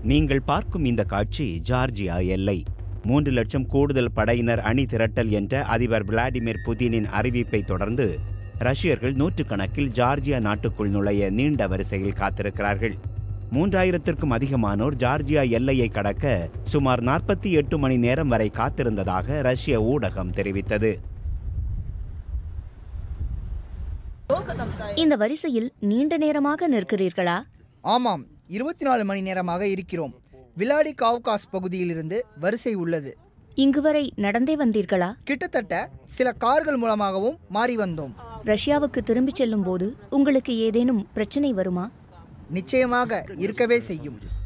நீங்கள் பார்க்கும் இந்த காட்சி ஜார்ஜியா எல்லை மூன்று லட்சம் கூடுதல் படையினர் அணி திரட்டல் என்ற அதிபர் விளாடிமிர் புதினின் அறிவிப்பை தொடர்ந்து ரஷ்யர்கள் நூற்றுக்கணக்கில் ஜார்ஜியா நாட்டுக்குள் நுழைய நீண்ட வரிசையில் காத்திருக்கிறார்கள் மூன்றாயிரத்திற்கும் அதிகமானோர் ஜார்ஜியா எல்லையை கடக்க சுமார் நாற்பத்தி எட்டு மணி நேரம் வரை காத்திருந்ததாக ரஷ்ய ஊடகம் தெரிவித்தது இந்த வரிசையில் நீண்ட நேரமாக நிற்கிறீர்களா ஆமாம் இருபத்தி நாலு மணி நேரமாக இருக்கிறோம் விளாடி காவ்காஸ் பகுதியிலிருந்து வரிசை உள்ளது இங்கு வரை நடந்தே வந்தீர்களா கிட்டத்தட்ட சில கார்கள் மூலமாகவும் மாறி வந்தோம் ரஷ்யாவுக்கு திரும்பிச் செல்லும் போது உங்களுக்கு ஏதேனும் பிரச்சனை வருமா நிச்சயமாக இருக்கவே செய்யும்